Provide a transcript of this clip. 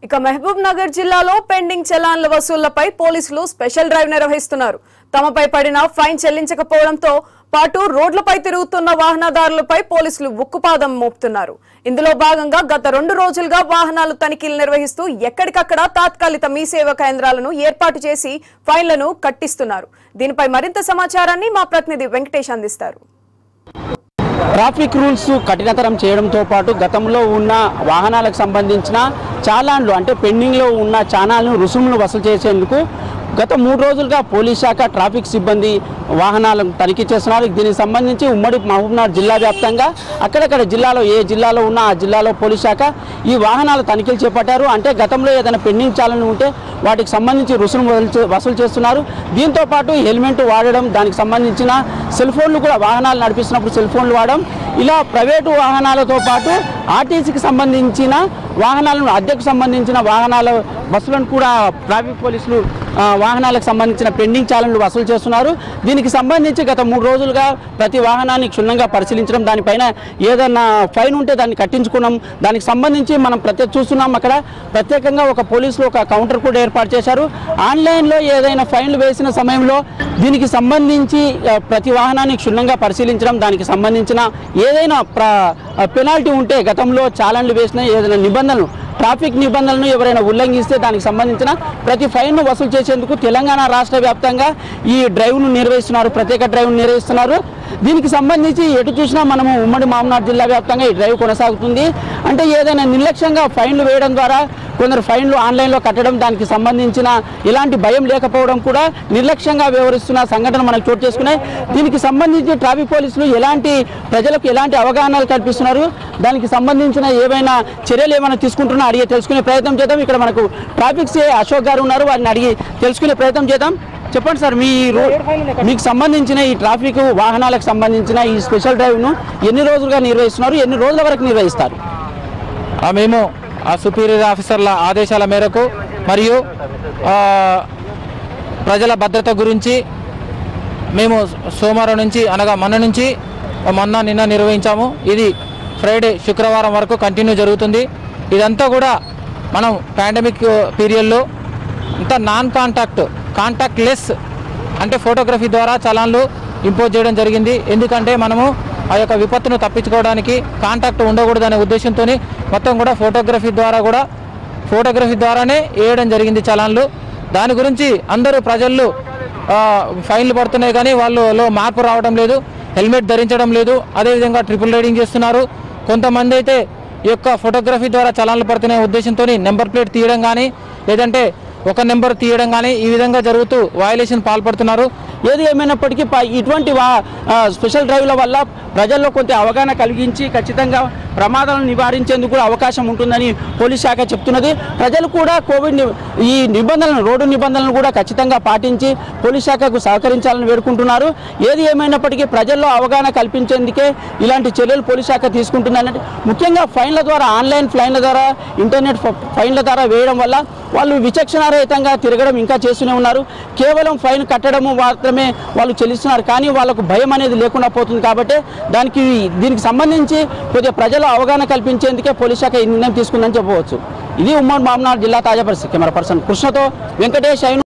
ఇక మహబూబ్ నగర్ జిల్లాలో పెండింగ్ చలాన్ల వసూళ్లపై పోలీసులు స్పెషల్ డ్రైవ్ నిర్వహిస్తున్నారు తమపై పడిన ఫైన్ చెల్లించకపోవడంతో పాటు రోడ్లపై తిరుగుతున్న వాహనదారులపై పోలీసులు ఉక్కుపాదం మోపుతున్నారు ఇందులో భాగంగా గత రెండు రోజులుగా వాహనాలు తనిఖీలు నిర్వహిస్తూ ఎక్కడికక్కడ తాత్కాలిక మీ సేవ కేంద్రాలను ఏర్పాటు చేసి ఫైన్లను కట్టిస్తున్నారు దీనిపై మరింత సమాచారాన్ని మా ప్రతినిధి వెంకటేష్ అందిస్తారు ట్రాఫిక్ రూల్స్ కఠినతరం చేయడంతో పాటు గతంలో ఉన్న వాహనాలకు సంబంధించిన చాలాన్లు అంటే పెండింగ్లో ఉన్న చాలాన్లు రుసుములు వసూలు చేసేందుకు గత మూడు రోజులుగా పోలీస్ శాఖ ట్రాఫిక్ సిబ్బంది వాహనాలను తనిఖీ చేస్తున్నారు దీనికి సంబంధించి ఉమ్మడి మహబూబ్నగర్ జిల్లా వ్యాప్తంగా అక్కడక్కడ జిల్లాలో ఏ జిల్లాలో ఉన్నా ఆ జిల్లాలో పోలీస్ శాఖ ఈ వాహనాల తనిఖీలు చేపట్టారు అంటే గతంలో ఏదైనా పెండింగ్ చాలను ఉంటే వాటికి సంబంధించి రుసుము వసూలు చే- వసూలు చేస్తున్నారు దీంతో పాటు హెల్మెట్ వాడడం దానికి సంబంధించిన సెల్ ఫోన్లు కూడా వాహనాలు నడిపిస్తున్నప్పుడు సెల్ ఫోన్లు వాడడం ఇలా ప్రైవేటు వాహనాలతో పాటు ఆర్టీసీకి సంబంధించిన వాహనాలను అద్దెకు సంబంధించిన వాహనాల బస్సులను కూడా ట్రాఫిక్ పోలీసులు ఆ, వాహనాలకు సంబంధించిన పెండింగ్ ఛాలెంజ్లు వసూలు చేస్తున్నారు దీనికి సంబంధించి గత మూడు రోజులుగా ప్రతి వాహనాన్ని క్షుణ్ణంగా పరిశీలించడం దానిపైన ఏదన్నా ఫైన్ ఉంటే దాన్ని కట్టించుకున్నాం దానికి సంబంధించి మనం ప్రత్యేక చూస్తున్నాం అక్కడ ప్రత్యేకంగా ఒక పోలీసులు ఒక కౌంటర్ కూడా ఏర్పాటు చేశారు ఆన్లైన్లో ఏదైనా ఫైన్లు వేసిన సమయంలో దీనికి సంబంధించి ఆ, ప్రతి వాహనాన్ని క్షుణ్ణంగా పరిశీలించడం దానికి సంబంధించిన ఏదైనా ప్ర పెనాల్టీ ఉంటే గతంలో చాలన్లు వేసిన ఏదైనా నిబంధనలు ట్రాఫిక్ నిబంధనలను ఎవరైనా ఉల్లంఘిస్తే దానికి సంబంధించిన ప్రతి ఫైన్ను వసూలు చేసేందుకు తెలంగాణ రాష్ట్ర వ్యాప్తంగా ఈ డ్రైవ్ను నిర్వహిస్తున్నారు ప్రత్యేక డ్రైవ్ను నిర్వహిస్తున్నారు దీనికి సంబంధించి ఎటు చూసినా మనము ఉమ్మడి మామనాడు జిల్లా వ్యాప్తంగా ఈ డ్రైవ్ కొనసాగుతుంది అంటే ఏదైనా నిర్లక్ష్యంగా ఫైన్లు వేయడం ద్వారా కొందరు ఫైన్లు ఆన్లైన్లో కట్టడం దానికి సంబంధించిన ఎలాంటి భయం లేకపోవడం కూడా నిర్లక్ష్యంగా వ్యవహరిస్తున్న సంఘటన మనకు చోటు చేసుకున్నాయి దీనికి సంబంధించి ట్రాఫిక్ పోలీసులు ఎలాంటి ప్రజలకు ఎలాంటి అవగాహనలు కల్పిస్తున్నారు దానికి సంబంధించిన ఏవైనా చర్యలు ఏమైనా తీసుకుంటున్నా అడిగి తెలుసుకునే ప్రయత్నం చేద్దాం ఇక్కడ మనకు ట్రాఫిక్ సిఐ అశోక్ గారు ఉన్నారు వారిని అడిగి తెలుసుకునే ప్రయత్నం చేద్దాం చెప్పండి సార్ మీ రో- మీకు సంబంధించిన ఈ ట్రాఫిక్ వాహనాలకు సంబంధించిన ఈ స్పెషల్ డ్రైవ్ను ఎన్ని రోజులుగా నిర్వహిస్తున్నారు ఎన్ని రోజుల వరకు నిర్వహిస్తారు ఆ మేము ఆ సుపీరియర్ ఆఫీసర్ల ఆదేశాల మేరకు మరియు ఆ, ప్రజల భద్రత గురించి మేము సోమవారం నుంచి అనగా మొన్న నుంచి మొన్న నిన్న నిర్వహించాము ఇది ఫ్రైడే శుక్రవారం వరకు కంటిన్యూ జరుగుతుంది ఇదంతా కూడా మనం పాండమిక్ పీరియడ్లో అంతా నాన్ కాంటాక్ట్ కాంటాక్ట్ లెస్ అంటే ఫోటోగ్రఫీ ద్వారా చలాన్లు ఇంపోజ్ చేయడం జరిగింది ఎందుకంటే మనము ఆ యొక్క విపత్తును తప్పించుకోవడానికి కాంటాక్ట్ ఉండకూడదనే ఉద్దేశంతో మొత్తం కూడా ఫోటోగ్రఫీ ద్వారా కూడా ఫోటోగ్రఫీ ద్వారానే వేయడం జరిగింది చలాన్లు దాని గురించి అందరూ ప్రజలు ఆ, ఫైన్లు పడుతున్నాయి కానీ వాళ్ళలో మార్పు రావడం లేదు హెల్మెట్ ధరించడం లేదు అదేవిధంగా ట్రిపుల్ రైడింగ్ చేస్తున్నారు కొంతమంది అయితే ఈ యొక్క ఫోటోగ్రఫీ ద్వారా చలాన్లు పడుతున్న ఉద్దేశంతో నెంబర్ ప్లేట్ తీయడం కానీ లేదంటే ఒక నెంబర్ తీయడం కానీ ఈ విధంగా జరుగుతూ వయలేషన్ పాల్పడుతున్నారు ఏది ఏమైనప్పటికీ ప- ఇటువంటి వా ఆ, స్పెషల్ డ్రైవ్ల వల్ల ప్రజల్లో కొంత అవగాహన కలిగించి ఖచ్చితంగా ప్రమాదాలను నివారించేందుకు కూడా అవకాశం ఉంటుందని పోలీస్ శాఖ చెప్తున్నది ప్రజలు కూడా కోవిడ్ ని- ఈ నిబంధనలను రోడ్డు నిబంధనలను కూడా ఖచ్చితంగా పాటించి పోలీస్ శాఖకు సహకరించాలని వేడుకుంటున్నారు ఏది ఏమైనప్పటికీ ప్రజల్లో అవగాహన కల్పించేందుకే ఇలాంటి చర్యలు పోలీస్ శాఖ తీసుకుంటుందని ముఖ్యంగా ఫైన్ల ద్వారా ఆన్లైన్ ఫైన్ల ద్వారా ఇంటర్నెట్ ఫ- ఫైన్ల ద్వారా వేయడం వల్ల వాళ్ళు విచక్షణారహితంగా తిరగడం ఇంకా చేస్తూనే ఉన్నారు కేవలం ఫైన్ కట్టడము మాత్రమే వాళ్ళు చెల్లిస్తున్నారు కానీ వాళ్ళకు భయం అనేది లేకుండా పోతుంది కాబట్టి దానికి దీనికి సంబంధించి కొద్దిగా ప్రజల అవగాహన కల్పించేందుకే పోలీస్ శాఖ ఈ నిర్ణయం తీసుకుందని చెప్పవచ్చు ఇది ఉమ్మడి మామనాడు జిల్లా తాజా పరిస్థితి కెమెరా పర్సన్ కృష్ణతో వెంకటేష్ అయిన